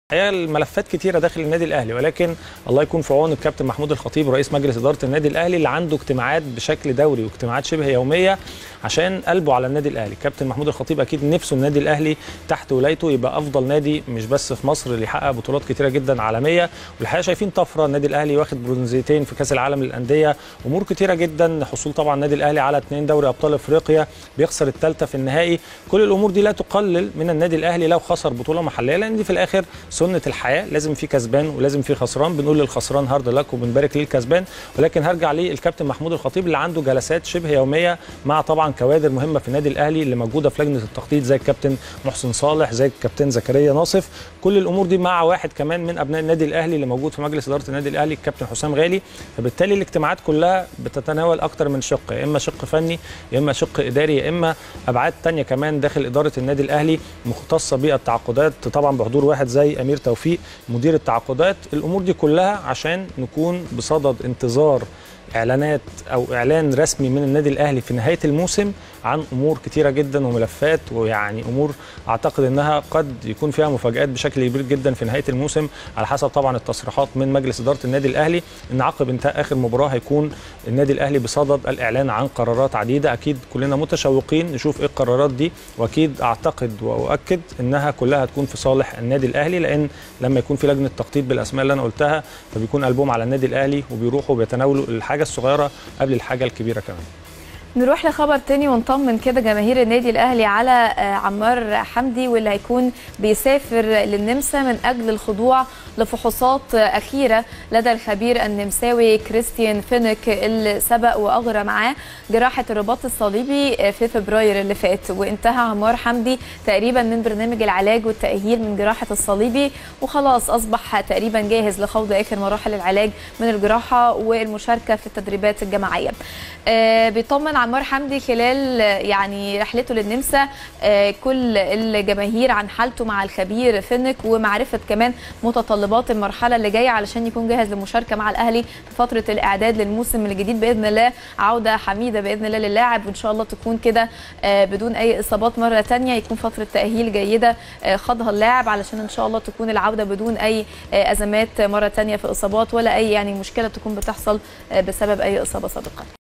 هي الملفات كتيره داخل النادي الاهلي ولكن الله يكون في عون الكابتن محمود الخطيب رئيس مجلس اداره النادي الاهلي اللي عنده اجتماعات بشكل دوري واجتماعات شبه يوميه عشان قلبه على النادي الاهلي الكابتن محمود الخطيب اكيد نفسه النادي الاهلي تحت ولايته يبقى افضل نادي مش بس في مصر اللي يحقق بطولات كتيره جدا عالميه والحقيقه شايفين طفره النادي الاهلي واخد برونزيتين في كاس العالم للانديه امور كتيره جدا حصول طبعا النادي الاهلي على اثنين دوري ابطال افريقيا بيخسر الثالثه في النهائي كل الامور دي لا تقلل من النادي الاهلي لو خسر بطوله محليه لان دي في الاخر سنه الحياه لازم في كسبان ولازم في خسران بنقول للخسران هارد لك وبنبارك للكسبان ولكن هرجع للكابتن محمود الخطيب اللي عنده جلسات شبه يوميه مع طبعا كوادر مهمه في النادي الاهلي اللي موجوده في لجنه التخطيط زي الكابتن محسن صالح زي الكابتن زكريا ناصف كل الامور دي مع واحد كمان من ابناء النادي الاهلي اللي موجود في مجلس اداره النادي الاهلي الكابتن حسام غالي فبالتالي الاجتماعات كلها بتتناول اكتر من شق يا اما شق فني يا اما شق اداري يا اما ابعاد تانية كمان داخل اداره النادي الاهلي مختصه بالتعاقدات طبعا بحضور واحد زي امير توفيق مدير التعاقدات الامور دي كلها عشان نكون بصدد انتظار اعلانات او اعلان رسمي من النادي الاهلي في نهايه الموسم عن امور كتيره جدا وملفات ويعني امور اعتقد انها قد يكون فيها مفاجات بشكل كبير جدا في نهايه الموسم على حسب طبعا التصريحات من مجلس اداره النادي الاهلي ان عقب انتهاء اخر مباراه هيكون النادي الاهلي بصدد الاعلان عن قرارات عديده اكيد كلنا متشوقين نشوف ايه القرارات دي واكيد اعتقد واؤكد انها كلها هتكون في صالح النادي الاهلي لان لما يكون في لجنه تخطيط بالاسماء اللي انا قلتها فبيكون قلبهم على النادي الاهلي وبيروحوا بيتناولوا الحاجه الصغيره قبل الحاجه الكبيره كمان نروح لخبر تاني ونطمن كده جماهير النادي الاهلي على عمار حمدي واللي هيكون بيسافر للنمسا من اجل الخضوع لفحوصات اخيره لدى الخبير النمساوي كريستيان فينك اللي سبق واغرى معاه جراحه الرباط الصليبي في فبراير اللي فات وانتهى عمار حمدي تقريبا من برنامج العلاج والتاهيل من جراحه الصليبي وخلاص اصبح تقريبا جاهز لخوض اخر مراحل العلاج من الجراحه والمشاركه في التدريبات الجماعيه. بيطمن عمار حمدي خلال يعني رحلته للنمسا كل الجماهير عن حالته مع الخبير فينك ومعرفه كمان متطلبات المرحله اللي جايه علشان يكون جاهز للمشاركه مع الاهلي في فتره الاعداد للموسم الجديد باذن الله عوده حميده باذن الله للاعب وان شاء الله تكون كده بدون اي اصابات مره ثانيه يكون فتره تاهيل جيده خاضها اللاعب علشان ان شاء الله تكون العوده بدون اي ازمات مره ثانيه في اصابات ولا اي يعني مشكله تكون بتحصل بسبب اي اصابه سابقه